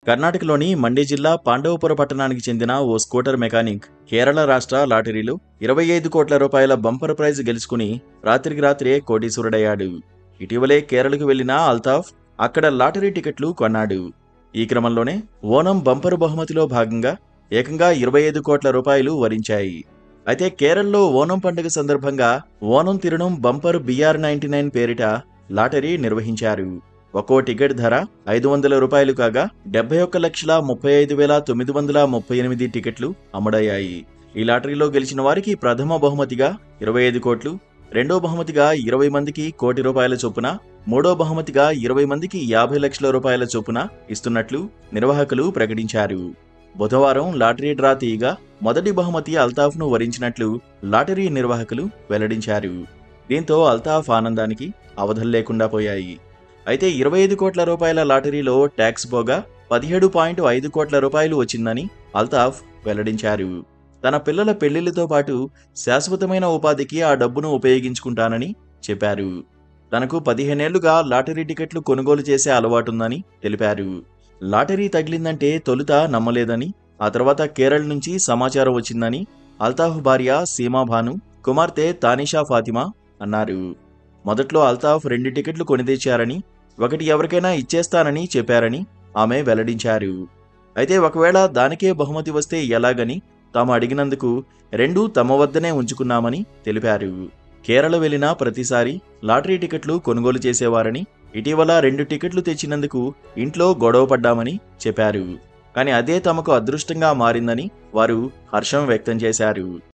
కర్ణాటకలోని మండి జిల్లా పాండవపుర పట్టణానికి చెందిన ఓ స్కూటర్ మెకానిక్ కేరళ రాష్ట్ర లాటరీలో ఇరవై ఐదు కోట్ల రూపాయల బంపర్ ప్రైజ్ గెలుచుకుని రాత్రికి రాత్రే కోటీశ్వరుడయ్యాడు ఇటీవలే కేరళకు వెళ్లిన అల్తాఫ్ అక్కడ లాటరీ టికెట్లు కొన్నాడు ఈ క్రమంలోనే ఓనం బంపరు బహుమతిలో భాగంగా ఏకంగా ఇరవై ఐదు కోట్ల రూపాయలు వరించాయి అయితే కేరళలో ఓనం పండుగ సందర్భంగా ఓనం తిరుణం బంపర్ బిఆర్ నైన్టీ నైన్ పేరిట లాటరీ నిర్వహించారు ఒక్కో టికెట్ ధర ఐదు వందల రూపాయలు కాగా డెబ్బై ఒక్క లక్షల ముప్పై ఐదు వేల తొమ్మిది వందల ముప్పై ఎనిమిది టికెట్లు అమ్ముడయ్యాయి ఈ లాటరీలో గెలిచిన వారికి ప్రథమ బహుమతిగా ఇరవై ఐదు కోట్లు రెండో బహుమతిగా ఇరవై మందికి కోటి రూపాయల చొప్పున మూడో బహుమతిగా ఇరవై మందికి యాభై లక్షల రూపాయల చొప్పున ఇస్తున్నట్లు నిర్వాహకులు ప్రకటించారు బుధవారం లాటరీ డ్రా తీయగా మొదటి బహుమతి అల్తాఫ్ను వరించినట్లు లాటరీ నిర్వాహకులు వెల్లడించారు దీంతో అల్తాఫ్ ఆనందానికి అవధులు లేకుండా పోయాయి అయితే ఇరవై ఐదు కోట్ల రూపాయల లాటరీలో ట్యాక్స్ పోగా పదిహేడు పాయింట్ ఐదు కోట్ల రూపాయలు వచ్చిందని అల్తాఫ్ వెల్లడించారు తన పిల్లల పెళ్లిళ్లతో పాటు శాశ్వతమైన ఉపాధికి ఆ డబ్బును ఉపయోగించుకుంటానని చెప్పారు తనకు పదిహేనేళ్లుగా లాటరీ టికెట్లు కొనుగోలు చేసే అలవాటుందని తెలిపారు లాటరీ తగిలిందంటే తొలుత నమ్మలేదని ఆ తర్వాత కేరళ నుంచి సమాచారం వచ్చిందని అల్తాఫ్ భార్య సీమా భాను కుమార్తె తానిషా ఫాతిమా అన్నారు మొదట్లో అల్తాఫ్ రెండు టికెట్లు కొని తెచ్చారని ఒకటి ఎవరికైనా ఇచ్చేస్తానని చెప్పారని ఆమె వెల్లడించారు అయితే ఒకవేళ దానికే బహుమతి వస్తే ఎలాగని తాము అడిగినందుకు రెండూ తమ వద్దనే ఉంచుకున్నామని తెలిపారు కేరళ వెళ్లిన ప్రతిసారి లాటరీ టికెట్లు కొనుగోలు చేసేవారని ఇటీవల రెండు టికెట్లు తెచ్చినందుకు ఇంట్లో గొడవ పడ్డామని చెప్పారు కానీ అదే తమకు అదృష్టంగా మారిందని వారు హర్షం వ్యక్తం చేశారు